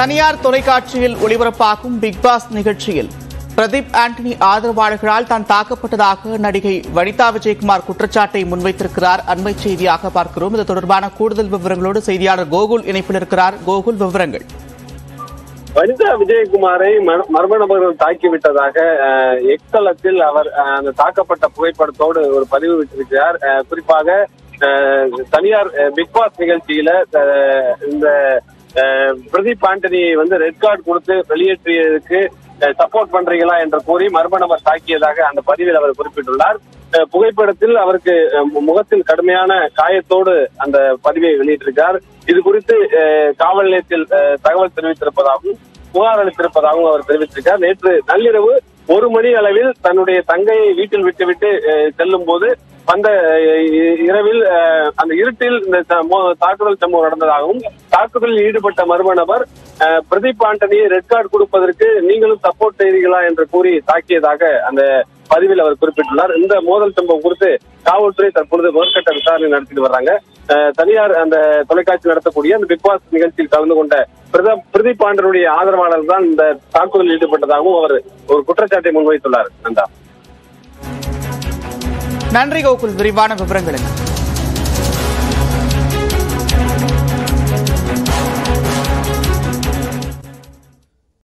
தனியார் தொலைக்காட்சியில் ஒளிபரப்பாகும் பிக் பாஸ் நிகழ்ச்சியில் பிரதீப் ஆண்டனி ஆதரவாளர்களால் தான் தாக்கப்பட்டதாக நடிகை வனிதா விஜயகுமார் குற்றச்சாட்டை முன்வைத்திருக்கிறார் அண்மை செய்தியாக பார்க்கிறோம் இது தொடர்பான கூடுதல் விவரங்களோடு செய்தியாளர் கோகுல் இணைப்பில் இருக்கிறார் கோகுல் விவரங்கள் வனிதா விஜயகுமாரை மர- மர்ம நபர்கள் தாக்கிவிட்டதாக அஹ், எக்ஸ் தளத்தில் அவர் அஹ், அந்த தாக்கப்பட்ட புகைப்படத்தோடு ஒரு பதிவு விட்டிருக்கிறார் அஹ், குறிப்பாக அஹ், தனியார் அஹ், பிக் பாஸ் நிகழ்ச்சியில அஹ், இந்த அஹ், பிரதீப் ஆண்டனியை வந்து ரெட் கார்டு கொடுத்து வெளியேற்றியதுக்கு சப்போர்ட் பண்றீங்களா என்று கூறி மர்ம நபர் தாக்கியதாக அந்த பதிவில் அவர் குறிப்பிட்டுள்ளார் அஹ், புகைப்படத்தில் அவருக்கு அஹ், மு- முகத்தில் கடுமையான காயத்தோடு அந்த பதிவை வெளியிட்டிருக்கிறார் இது குறித்து அஹ், காவல் நிலையத்தில் அஹ், தகவல் தெரிவித்திருப்பதாகவும் புகார் அளித்திருப்பதாகவும் அவர் தெரிவித்திருக்கார் நேற்று நள்ளிரவு ஒரு மணி அளவில் தன்னுடைய தங்கையை வீட்டில் விட்டுவிட்டு அஹ், செல்லும் போது அந்த அஹ், இ- இரவில் அஹ், அந்த இருட்டில் இந்த ச- மோ- தாக்குதல் சம்பவம் நடந்ததாகவும் தாக்குதலில் ஈடுபட்ட மர்ம நபர் அஹ், பிரதீப் ஆண்டனியை ரெட் கார்டு கொடுப்பதற்கு நீங்களும் சப்போர்ட் செய்தீர்களா என்று கூறி தாக்கியதாக அந்த பதிவில் அவர் குறிப்பிட்டுள்ளார் இந்த மோதல் சம்பவம் குறித்து காவல்துறை தற்பொழுது முதற்கட்ட விசாரணை நடத்திட்டு வர்றாங்க அஹ், தனியார் அந்த தொலைக்காட்சி நடத்தக்கூடிய அந்த பிக் பாஸ் நிகழ்ச்சியில் கலந்து கொண்ட பிரதப் பிரதீப் ஆண்டனுடைய ஆதரவாளர் தான் இந்த தாக்குதலில் ஈடுபட்டதாகவும் அவர் ஒரு குற்றச்சாட்டை முன்வைத்துள்ளார் நந்தா நன்றி கோகுல் விரிவான விவரங்களுக்கு